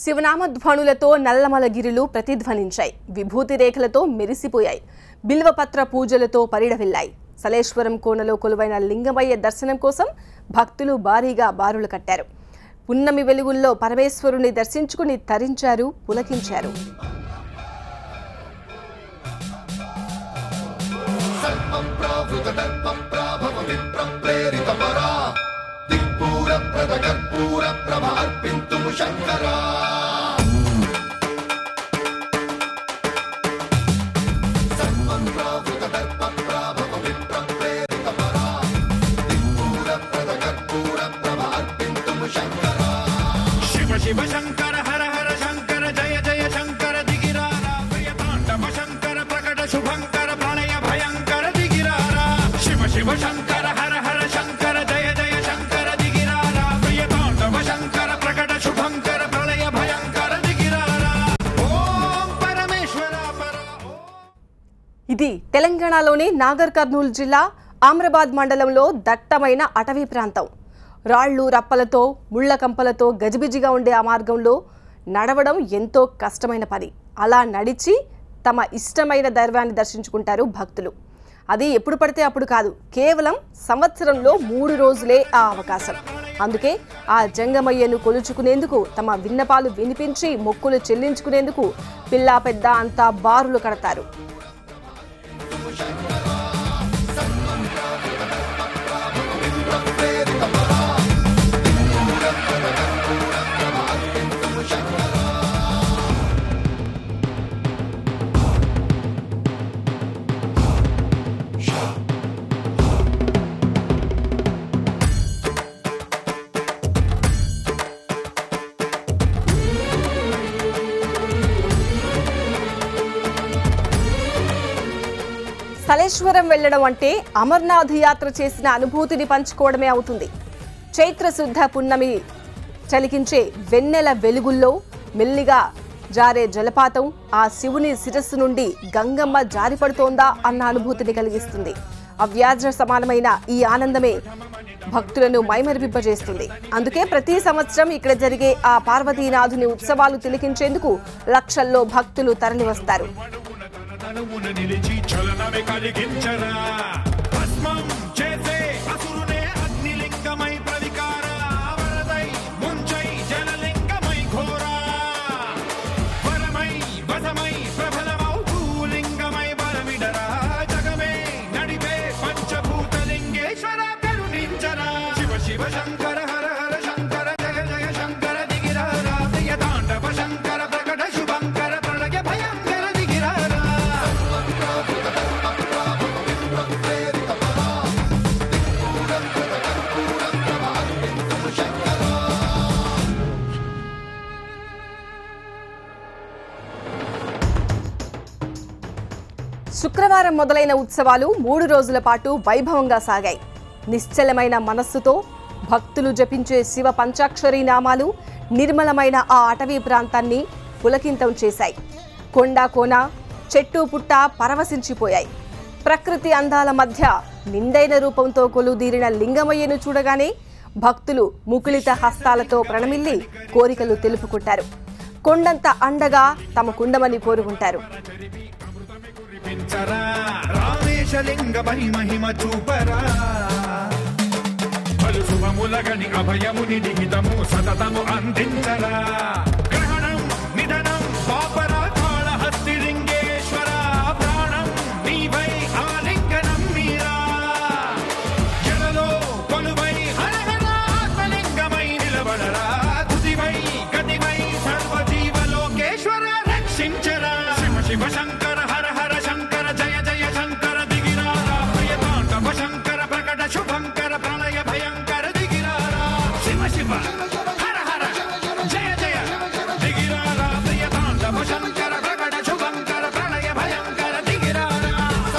శివనామధ్వనులతో నల్లమలగిరులు ప్రతిధ్వనించాయి విభూతి రేఖలతో మెరిసిపోయాయి బిల్వపత్ర పూజలతో పరిడవిల్లాయి సలేశ్వరం కోనలో కొలువైన లింగమయ్య దర్శనం కోసం భక్తులు భారీగా బారులు కట్టారు పున్నమి వెలుగుల్లో పరమేశ్వరుని దర్శించుకుని తరించారు పులకించారు శివ శివ శంకర హర హర శంకర జయ జయ శంకర దిగిరారా ప్రియ తాండవ శంకర ప్రకట శుభంకర ప్రళయ భయంకర దిగిరారా శివ శివ శంకర హర హర శంకర జయ జయ శంకర దిగిరారా ప్రియ తాండవ శంకర ప్రకట శుభంకర ప్రళయ భయంకర దిగిరారా ఓం పరమేశ్వర పర ఓం ఇది తెలంగాణలోని నాగర్ కర్నూలు జిల్లా ఆమ్రాబాద్ మండలంలో దట్టమైన అటవీ ప్రాంతం రాళ్ళు రప్పలతో ముళ్ళ కంపలతో గజిబిజిగా ఉండే ఆ మార్గంలో నడవడం ఎంతో కష్టమైన పని అలా నడిచి తమ ఇష్టమైన దైవాన్ని దర్శించుకుంటారు భక్తులు అది ఎప్పుడు పడితే అప్పుడు కాదు కేవలం సంవత్సరంలో మూడు రోజులే ఆ అవకాశం అందుకే ఆ జంగమయ్యను కొలుచుకునేందుకు తమ విన్నపాలు వినిపించి మొక్కులు చెల్లించుకునేందుకు పిల్లా పెద్ద అంతా బారులు కడతారు సలేశ్వరం వెళ్ళడం అంటే అమర్నాథ్ యాత్ర చేసిన అనుభూతిని పంచుకోవడమే అవుతుంది చైత్ర శుద్ధ పున్నమి చలికించే వెన్నెల వెలుగుల్లో మెల్లిగా జారే జలపాతం ఆ శివుని శిరస్సు నుండి గంగమ్మ జారిపడుతోందా అన్న అనుభూతిని కలిగిస్తుంది అవ్యాజ్ర సమానమైన ఈ ఆనందమే భక్తులను మైమరిపింపజేస్తుంది అందుకే ప్రతి సంవత్సరం ఇక్కడ జరిగే ఆ పార్వతీనాథుని ఉత్సవాలు తిలకించేందుకు లక్షల్లో భక్తులు తరలివస్తారు తనువున నిలిచి చలనమే కలిగించరా భస్మం చేసే అసురునే అగ్నిలింగమై ప్రవికార వరదై ముంచై జలలింగమై ఘోరా వరమై వసమై ప్రబలమౌ భూలింగమై బలమిడరా జగమే నడిపే పంచభూతలింగేశ్వర కరుణించరా శివ శివ శంకర హర హర శంకర జయ జయ శంకర దిగిరారా ప్రియ తాండవ శంకర ప్రకట శుభంకర ప్రళయ భయంకర దిగిరారా శుక్రవారం మొదలైన ఉత్సవాలు మూడు రోజుల పాటు వైభవంగా సాగాయి నిశ్చలమైన మనస్సుతో భక్తులు జపించే శివ పంచాక్షరి నామాలు నిర్మలమైన ఆ అటవీ ప్రాంతాన్ని పులకింతం చేశాయి కొండ కోన చెట్టు పుట్ట పరవశించిపోయాయి ప్రకృతి అందాల మధ్య నిండైన రూపంతో కొలుదీరిన లింగమయ్యను చూడగానే భక్తులు ముకులిత హస్తాలతో ప్రణమిల్లి కోరికలు తెలుపుకుంటారు కొండంత అండగా తమకుండమని కోరుకుంటారు కురిపించరా రామేశలింగ మహిమ చూపరా పలు శుభములగని అభయముని నిహితము సతతము అందించరా గ్రహణం నిధనం పాపరా కాళహస్తి లింగేశ్వర ప్రాణం నీవై ఆలింగనం మీరా జలలో కొలువై హర హర ఆత్మలింగమై నిలబడరా తుదివై గతివై సర్వజీవలోకేశ్వర రక్షించరా శివ శివ శంకర హర హర శంకర జయ జయ శంకర దిగిరారా ప్రియ తాండవ శంకర ప్రకట శుభంకర ప్రళయ భయంకర దిగిరారా శివ శివ హర హర జయ జయ దిగిరారా ప్రియ తాండవ శంకర ప్రకట శుభంకర ప్రళయ భయంకర దిగిరారా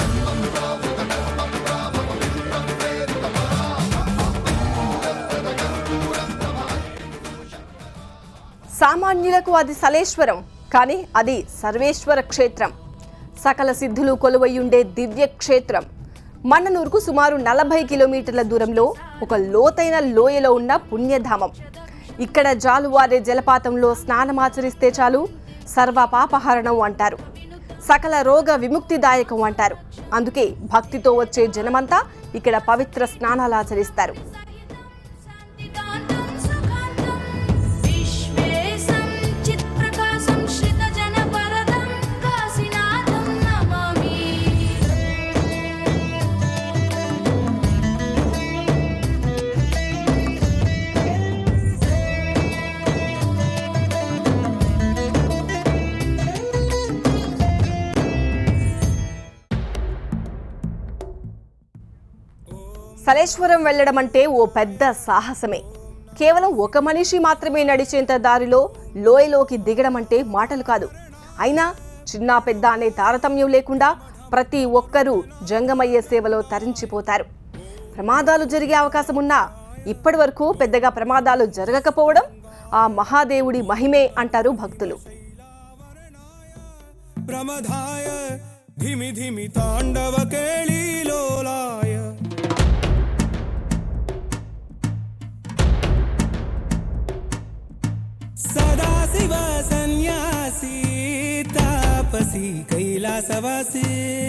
సామాన్యులకు అది సలేశ్వరం కానీ అది సర్వేశ్వర క్షేత్రం సకల సిద్ధులు కొలువయ్యుండే దివ్య క్షేత్రం మన్ననూరుకు సుమారు నలభై కిలోమీటర్ల దూరంలో ఒక లోతైన లోయలో ఉన్న పుణ్యధామం ఇక్కడ జాలువారే జలపాతంలో స్నానమాచరిస్తే చాలు సర్వ పాపహరణం అంటారు సకల రోగ విముక్తిదాయకం అంటారు అందుకే భక్తితో వచ్చే జనమంతా ఇక్కడ పవిత్ర స్నానాలు ఆచరిస్తారు शान्तिकान्तं सुखान्तं विश्वेशं चित्प्रकाशं श्रितजनवरदं काशीनाथं नमामि సలేశ్వరం వెళ్లడం అంటే ఓ పెద్ద సాహసమే కేవలం ఒక మనిషి మాత్రమే నడిచేంత దారిలో లోయలోకి దిగడం అంటే మాటలు కాదు అయినా చిన్న పెద్ద అనే తారతమ్యం లేకుండా ప్రతి ఒక్కరూ జంగమయ్యే సేవలో తరించిపోతారు ప్రమాదాలు జరిగే అవకాశం ఉన్నా ఇప్పటి వరకు పెద్దగా ప్రమాదాలు జరగకపోవడం ఆ మహాదేవుడి మహిమే అంటారు భక్తులు प्रमदाय धिमि धिमि ताण्डव केळीलोलाय सदाशिव सन्यासी तापसी कैलासवासी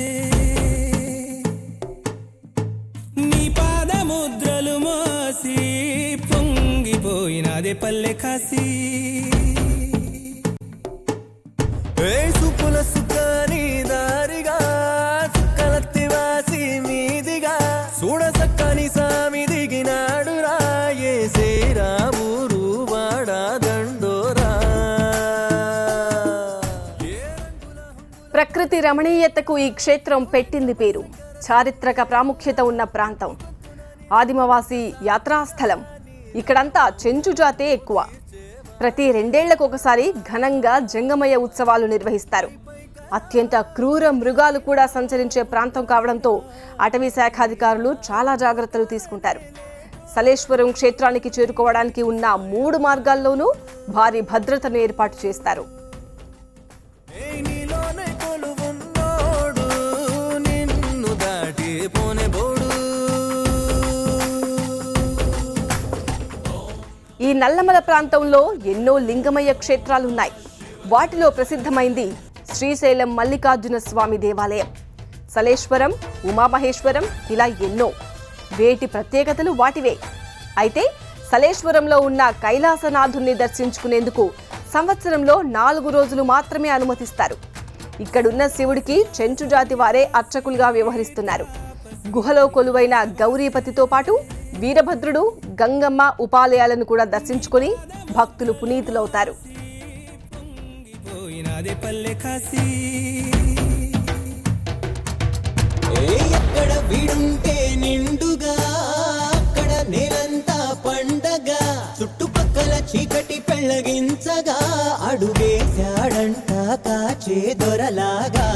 నీ పాదముద్రలు మోసి పొంగిపోయినదే పల్లె కాసి ఏ సుపుల సుఖాని దారిగా సుక్కలత్తి వాసి మీదిగా చూడ సక్కని సామి దిగినాడు రాయే శ్రీరామురు వాడా దండోరా ప్రకృతి రమణీయతకు ఈ క్షేత్రం పెట్టింది పేరు చారిత్రక ప్రాముఖ్యత ఉన్న ప్రాంతం ఆదిమవాసి యాత్రాస్థలం ఇక్కడంతా చెంచు జాతే ఎక్కువ ప్రతి రెండేళ్లకు ఒకసారి ఘనంగా జంగమయ్య ఉత్సవాలు నిర్వహిస్తారు అత్యంత క్రూర మృగాలు కూడా సంచరించే ప్రాంతం కావడంతో అటవీ శాఖ అధికారులు చాలా జాగ్రత్తలు తీసుకుంటారు సలేశ్వరం క్షేత్రానికి చేరుకోవడానికి ఉన్న మూడు మార్గాల్లోనూ భారీ భద్రతను ఏర్పాటు చేస్తారు ఏ నీలోనే కొలువున్నోడు నిన్ను దాటి పోనే బోడు ఈ నల్లమల ప్రాంతంలో ఎన్నో లింగమయ్య క్షేత్రాలున్నాయి వాటిలో ప్రసిద్ధమైంది శ్రీశైలం మల్లికార్జున స్వామి దేవాలయం సలేశ్వరం ఉమామహేశ్వరం ఇలా ఎన్నో వేటి ప్రత్యేకతలు వాటివే అయితే సలేశ్వరంలో ఉన్న కైలాసనాథుణ్ణి దర్శించుకునేందుకు సంవత్సరంలో నాలుగు రోజులు మాత్రమే అనుమతిస్తారు ఇక్కడున్న శివుడికి చెంచు జాతి వారే అర్చకులుగా వ్యవహరిస్తున్నారు గుహలో కొలువైన గౌరీపతితో పాటు వీరభద్రుడు గంగమ్మ ఉపాలయాలను కూడా దర్శించుకొని భక్తులు పునీతులవుతారు పోయినదే పల్లె కాసి ఏ ఎక్కడ వీడుంటే నిండుగా అక్కడ నేలంతా పండగ చుట్టుపక్కల చీకటి పెళ్ళగించగా అడుగేశాడంట కాచే దొరలాగా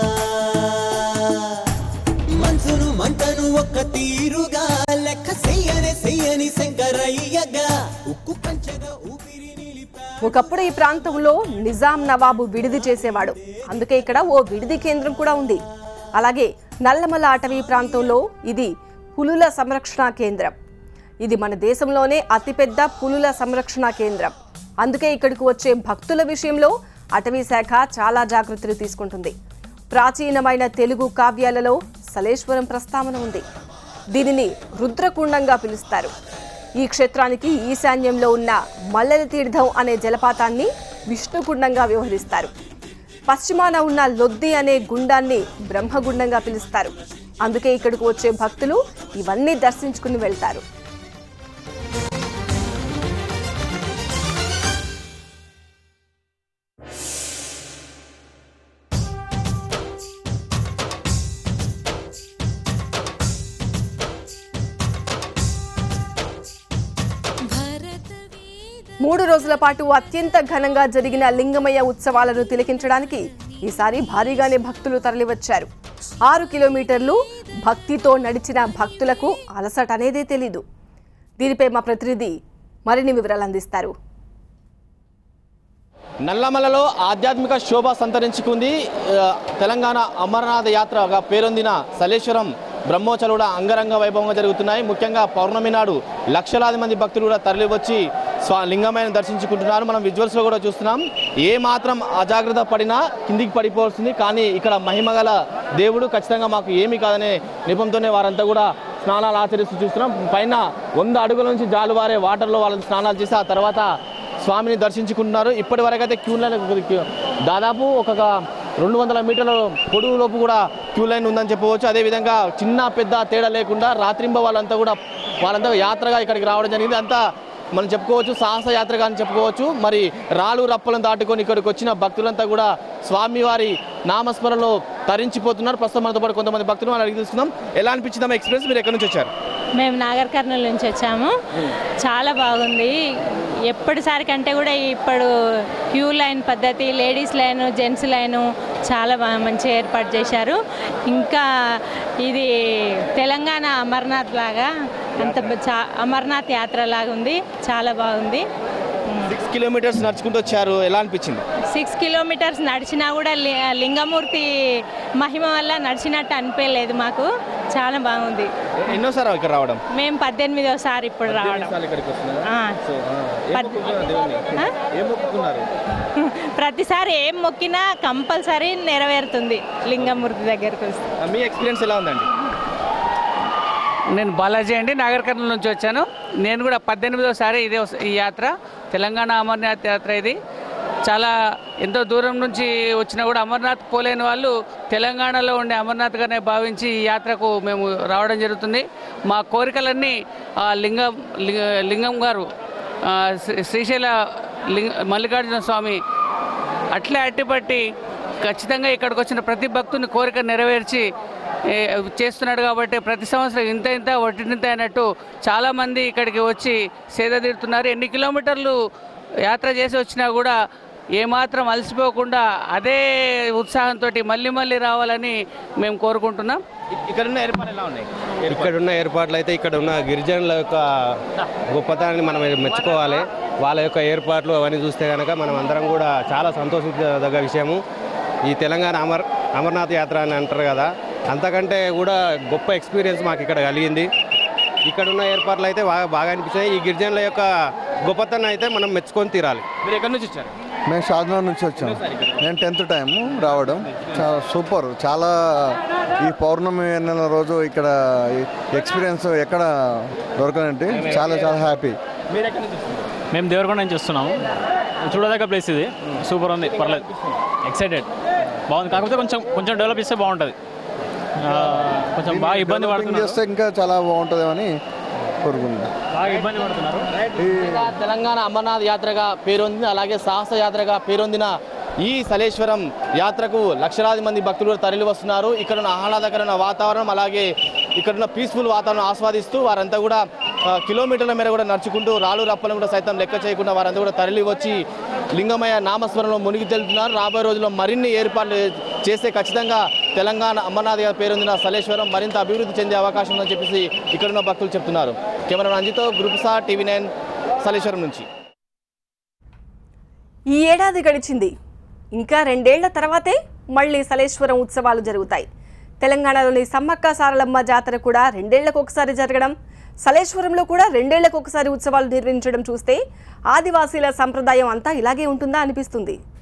మనసును మంటను ఒక్క తీరుగా లెక్క చెయ్యని చెయ్యని శంకరయ్యగా ఉక్కు పంచగా ఊపిరి నిలిపా ఒకప్పుడు ఈ ప్రాంతంలో నిజాం నవాబు విడిది చేసేవాడు అందుకే ఇక్కడ ఓ విడిది కేంద్రం కూడా ఉంది అలాగే నల్లమల అటవీ ప్రాంతంలో ఇది పులుల సంరక్షణ కేంద్రం ఇది మన దేశంలోనే అతిపెద్ద పులుల సంరక్షణ కేంద్రం అందుకే ఇక్కడికి వచ్చే భక్తుల విషయంలో అటవీ శాఖ చాలా జాగ్రత్తలు తీసుకుంటుంది ప్రాచీనమైన తెలుగు కావ్యాలలో సలేశ్వరం ప్రస్తావన ఉంది దీనిని రుద్రకుండంగా పిలుస్తారు ఈ క్షేత్రానికి ఈశాన్యంలో ఉన్న మల్లెల తీర్థం అనే జలపాతాన్ని విష్ణుకుండంగా వ్యవహరిస్తారు పశ్చిమాన ఉన్న లొద్ది అనే గుండాన్ని బ్రహ్మగుండంగా పిలుస్తారు అందుకే ఇక్కడికి వచ్చే భక్తులు ఇవన్నీ దర్శించుకుని వెళ్తారు మూడు రోజుల పాటు అత్యంత ఘనంగా జరిగిన లింగమయ్య ఉత్సవాలను తిలకించడానికి ఈసారి భారీగానే భక్తులు తరలివచ్చారు ఆరు కిలోమీటర్లు భక్తితో నడిచిన భక్తులకు అలసట అనేదే తెలీదు దీనిపై మా ప్రతినిధి మరిన్ని వివరాలు అందిస్తారు నల్లమలలో ఆధ్యాత్మిక శోభ సంతరించుకుంది ఆ, తెలంగాణ అమరనాథ యాత్రగా పేరొందిన సలేశ్వరం బ్రహ్మోత్సవాలు కూడా అంగరంగ వైభవంగా జరుగుతున్నాయి ముఖ్యంగా పౌర్ణమి నాడు లక్షలాది మంది భక్తులు కూడా తరలివచ్చి స్వా లింగమైన దర్శించుకుంటున్నారు మనం విజువల్స్లో కూడా చూస్తున్నాం ఏ మాత్రం అజాగ్రత్త పడినా కిందికి పడిపోతుంది కానీ ఇక్కడ మహిమగల దేవుడు ఖచ్చితంగా మాకు ఏమీ కాదనే నిపంతోనే వారంతా కూడా స్నానాలు ఆచరిస్తూ చూస్తున్నాం పైన వంద అడుగుల నుంచి జాలువారే వాటర్లో వాళ్ళని స్నానాలు చేసి ఆ తర్వాత స్వామిని దర్శించుకుంటున్నారు ఇప్పటి వరకు అయితే క్యూ లైన్ దాదాపు ఒక రెండు వందల మీటర్ల పొడుగు లోపు కూడా క్యూ లైన్ ఉందని చెప్పవచ్చు అదేవిధంగా చిన్న పెద్ద తేడా లేకుండా రాత్రింబ వాళ్ళంతా కూడా వాళ్ళంతా యాత్రగా ఇక్కడికి రావడం జరిగింది అంతా మనం చెప్పుకోవచ్చు సాహస యాత్రగా అని చెప్పుకోవచ్చు మరి రాళ్ళు రప్పలను దాటుకొని ఇక్కడికి వచ్చిన భక్తులంతా కూడా స్వామివారి నామస్మరణలో తరించిపోతున్నారు ప్రస్తుతం మనతో పాటు కొంతమంది భక్తులు మనం అడిగి తెలుస్తున్నాం ఎలా అనిపించిందమ్మా ఎక్స్పీరియన్స్ మీరు ఎక్కడి నుంచి వచ్చారు మేము నాగర్ కర్నూలు నుంచి వచ్చాము చాలా బాగుంది ఎప్పటిసారి కంటే కూడా ఇప్పుడు క్యూ లైన్ పద్ధతి లేడీస్ లైన్ జెంట్స్ లైను చాలా బాగా మంచిగా ఏర్పాటు చేశారు ఇంకా ఇది తెలంగాణ అమర్నాథ్ లాగా అంత బ- చా అమర్నాథ్ యాత్ర లాగా ఉంది చాలా బాగుంది సిక్స్ కిలోమీటర్స్ నడుచుకుంటూ వచ్చారు ఎలా అనిపించింది సిక్స్ కిలోమీటర్స్ నడిచినా కూడా లి- లింగమూర్తి మహిమ వల్ల నడిచినట్టు అనిపించలేదు మాకు చాలా బాగుంది ఎన్నోసారి ఇక్కడ రావడం మేము పద్దెనిమిదోసారి ఇప్పుడు రావడం ఎన్నిసార్లు ఇక్కడికి వస్తున్నారు ఆ. సో, ఆ, ఏం పద్- మొక్కుకున్నారు దేవుణ్ణి? ఆ? ఏం మొక్కుకున్నారు ప్రతిసారి ఏం మొక్కినా కంపల్సరీ నెరవేరుతుంది లింగమూర్తి దగ్గరకు వస్తే ఆ, మీ ఎక్స్పీరియన్స్ ఎలా ఉందండి నేను బాలాజీ అండి నాగర్ కర్నూలు నుంచి వచ్చాను నేను కూడా పద్దెనిమిదోసారి ఇదే వస్- ఈ యాత్ర తెలంగాణ అమర్నాథ్ యాత్ర ఇది చాలా ఎంతో దూరం నుంచి వచ్చినా కూడా అమర్నాథ్ పోలేని వాళ్ళు తెలంగాణలో ఉండే అమర్నాథ్గానే భావించి ఈ యాత్రకు మేము రావడం జరుగుతుంది మా కోరికలన్నీ ఆ లింగం లింగ- లింగం గారు ఆ, శ్రీ- శ్రీశైల లింగ మల్లికార్జున స్వామి అట్లే అట్టిపట్టి ఖచ్చితంగా ఇక్కడికి వచ్చిన ప్రతి భక్తుని కోరిక నెరవేర్చి ఏ, చేస్తున్నాడు కాబట్టి ప్రతి సంవత్సరం ఇంత ఇంత ఒట్టింత అయినట్టు చాలామంది ఇక్కడికి వచ్చి సేద తీరుతున్నారు ఎన్ని కిలోమీటర్లు యాత్ర చేసి వచ్చినా కూడా ఏమాత్రం అలసిపోకుండా అదే ఉత్సాహంతో మళ్ళీ మళ్ళీ రావాలని మేము కోరుకుంటున్నాం ఇ- ఇక్కడ ఉన్న ఏర్పాట్లు ఎలా ఉన్నాయి ఇక్కడ ఉన్న ఏర్పాట్లు అయితే ఇక్కడ ఉన్న గిరిజనుల యొక్క గొప్పతనాన్ని మనం మెచ్చుకోవాలి వాళ్ళ యొక్క ఏర్పాట్లు అవన్నీ చూస్తే కనుక మనం అందరం కూడా చాలా సంతోషించదగ్గ విషయము ఈ తెలంగాణ అమర్ అమర్నాథ్ యాత్ర అని అంటారు కదా అంతకంటే కూడా గొప్ప ఎక్స్పీరియన్స్ మాకు ఇక్కడ కలిగింది ఇక్కడ ఉన్న ఏర్పాట్లు అయితే బాగా బాగా అనిపించాయి ఈ గిరిజనుల యొక్క గొప్పతనం అయితే మనం మెచ్చుకొని తీరాలి మీరు ఎక్కడి నుంచి వచ్చారు మేము షాద్నగర్ నుంచి వచ్చాం నేను టెన్త్ టైం రావడం చాలా సూపర్ చాలా ఈ పౌర్ణమి నెల రోజు ఇక్కడ ఎక్స్పీరియన్స్ ఎక్కడ దొరకనంటే చాలా చాలా హ్యాపీ మీరు ఎక్కడి నుంచి వస్తున్నారు మేము దేవరకొండ నుంచి వస్తున్నాము చూడదగ్గ ప్లేస్ ఇది సూపర్ ఉంది పర్లేదు ఎక్సైటెడ్ బాగుంది కాకపోతే కొంచెం కొంచెం డెవలప్ చేస్తే బాగుంటుంది ఆ, కొంచెం బాగా ఇబ్బంది డెవలపింగ్ పడుతున్నారు చేస్తే ఇంకా చాలా బాగుంటుందేమని కోరుకుంటున్నాం బాగా ఇబ్బంది పడుతున్నారు ఇంకా తెలంగాణ అమర్నాథ్ యాత్రగా పేరొందిన అలాగే సాహస యాత్రగా పేరొందిన ఈ సలేశ్వరం యాత్రకు లక్షలాది మంది భక్తులు కూడా తరలి వస్తున్నారు ఇక్కడ ఉన్న ఆహ్లాదకరమైన వాతావరణం అలాగే ఇక్కడ ఉన్న పీస్ఫుల్ వాతావరణం ఆస్వాదిస్తూ వారంతా కూడా ఆ, కిలోమీటర్ల మేర కూడా నడుచుకుంటూ రాళ్ళు రప్పలను కూడా సైతం లెక్క చేయకుండా వారంతా కూడా తరలి వచ్చి లింగమయ నామస్మరణలో మునిగి తెలుతున్నారు రాబోయే రోజుల్లో మరిన్ని ఏర్పాట్లు చేస్తే ఖచ్చితంగా తెలంగాణ అమర్నాథ్ గారి పేరొందిన సలేశ్వరం మరింత అభివృద్ధి చెందే అవకాశం ఉందని చెప్పేసి ఇక్కడున్న భక్తులు చెప్తున్నారు కెమెరా అంజితో గ్రూప్ సా టీవీ నైన్ సలేశ్వరం నుంచి ఈ ఏడాది గడిచింది ఇంకా రెండేళ్ల తర్వాతే మళ్ళీ సలేశ్వరం ఉత్సవాలు జరుగుతాయి తెలంగాణలోని సమ్మక్క సారలమ్మ జాతర కూడా రెండేళ్లకు ఒకసారి జరగడం సలేశ్వరంలో కూడా రెండేళ్లకు ఒకసారి ఉత్సవాలు నిర్వహించడం చూస్తే ఆదివాసీల సంప్రదాయం అంతా ఇలాగే ఉంటుందా అనిపిస్తుంది